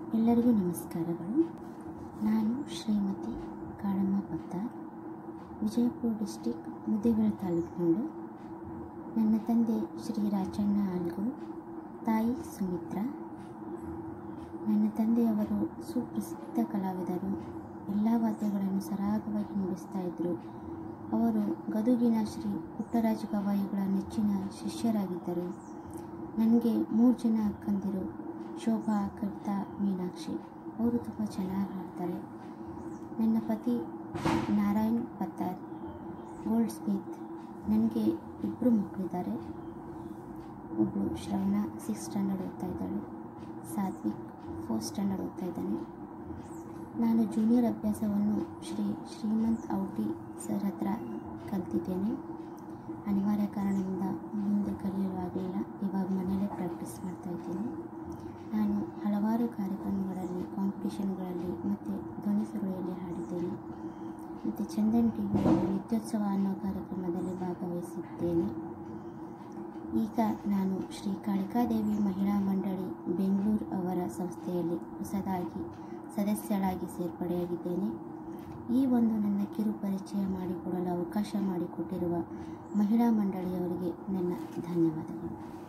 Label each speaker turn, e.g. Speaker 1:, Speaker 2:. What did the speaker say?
Speaker 1: ಎಲ್ಲರಿಗೂ ನಮಸ್ಕಾರಗಳು ನಾನು ಶ್ರೀಮತಿ ಕಾಳಮ್ಮ ಪತ್ತಾರ್ ವಿಜಯಪುರ ಡಿಸ್ಟಿಕ್ ಮುದ್ದೇಬಿಹಾಳ ತಾಲೂಕಿನವಳು ನನ್ನ ತಂದೆ ಶ್ರೀ ರಾಜಣ್ಣ ಆಲ್ಗು ತಾಯಿ ಸುಮಿತ್ರಾ ನನ್ನ ತಂದೆಯವರು ಸುಪ್ರಸಿದ್ಧ ಕಲಾವಿದರು ಎಲ್ಲ ವಾದ್ಯಗಳನ್ನು ಸರಾಗವಾಗಿ ನುಡಿಸ್ತಾ ಇದ್ದರು ಅವರು ಗದುಗಿನ ಶ್ರೀ ಪುಟ್ಟರಾಜ ಗವಾಯಿಗಳ ನೆಚ್ಚಿನ ಶಿಷ್ಯರಾಗಿದ್ದರು ನನಗೆ ಮೂರು ಜನ ಅಕ್ಕಂದಿರು ಶೋಭಾ ಕವಿತಾ ಮೀನಾಕ್ಷಿ ಅವರು ತುಂಬ ಚೆನ್ನಾಗಿ ಹಾಡ್ತಾರೆ ನನ್ನ ಪತಿ ನಾರಾಯಣ್ ಪತ್ತಾರ್ ಗೋಲ್ಡ್ ಸ್ಮಿತ್ ನನಗೆ ಇಬ್ಬರು ಮಕ್ಕಳಿದ್ದಾರೆ ಒಬ್ಬಳು ಶ್ರವಣ ಸಿಕ್ಸ್ ಸ್ಟ್ಯಾಂಡರ್ಡ್ ಓದ್ತಾ ಇದ್ದಾಳೆ ಸಾತ್ವಿಕ್ ಫೋರ್ತ್ ಸ್ಟ್ಯಾಂಡರ್ಡ್ ಓದ್ತಾ ಇದ್ದಾನೆ ನಾನು ಜೂನಿಯರ್ ಅಭ್ಯಾಸವನ್ನು ಶ್ರೀ ಶ್ರೀಮಂತ್ ಔಟಿ ಸರ್ ಹತ್ರ ಕಲ್ತಿದ್ದೇನೆ ಅನಿವಾರ್ಯ ಕಾರಣದಿಂದ ಮುಂದೆ ಕಲಿಯಲು ಆಗಲಿಲ್ಲ ಇವಾಗ ಮನೆಯಲ್ಲೇ ಪ್ರಾಕ್ಟೀಸ್ ಮಾಡ್ತಾ ಇದ್ದೀನಿ ನಾನು ಹಲವಾರು ಕಾರ್ಯಕ್ರಮಗಳಲ್ಲಿ ಕಾಂಪಿಟೇಷನ್ಗಳಲ್ಲಿ ಮತ್ತು ಧ್ವನಿ ಸುರುಳಿಯಲ್ಲಿ ಹಾಡಿದ್ದೇನೆ ಮತ್ತು ಚಂದನ್ ಟಿ ವಿಯಲ್ಲಿ ನಿತ್ಯೋತ್ಸವ ಅನ್ನೋ ಕಾರ್ಯಕ್ರಮದಲ್ಲಿ ಭಾಗವಹಿಸಿದ್ದೇನೆ ಈಗ ನಾನು ಶ್ರೀ ಕಾಳಿಕಾದೇವಿ ಮಹಿಳಾ ಮಂಡಳಿ ಬೆಂಗಳೂರು ಅವರ ಸಂಸ್ಥೆಯಲ್ಲಿ ಹೊಸದಾಗಿ ಸದಸ್ಯಳಾಗಿ ಸೇರ್ಪಡೆಯಾಗಿದ್ದೇನೆ ಈ ಒಂದು ನನ್ನ ಕಿರು ಪರಿಚಯ ಮಾಡಿಕೊಡಲು ಅವಕಾಶ ಮಾಡಿಕೊಟ್ಟಿರುವ ಮಹಿಳಾ ಮಂಡಳಿಯವರಿಗೆ ನನ್ನ ಧನ್ಯವಾದಗಳು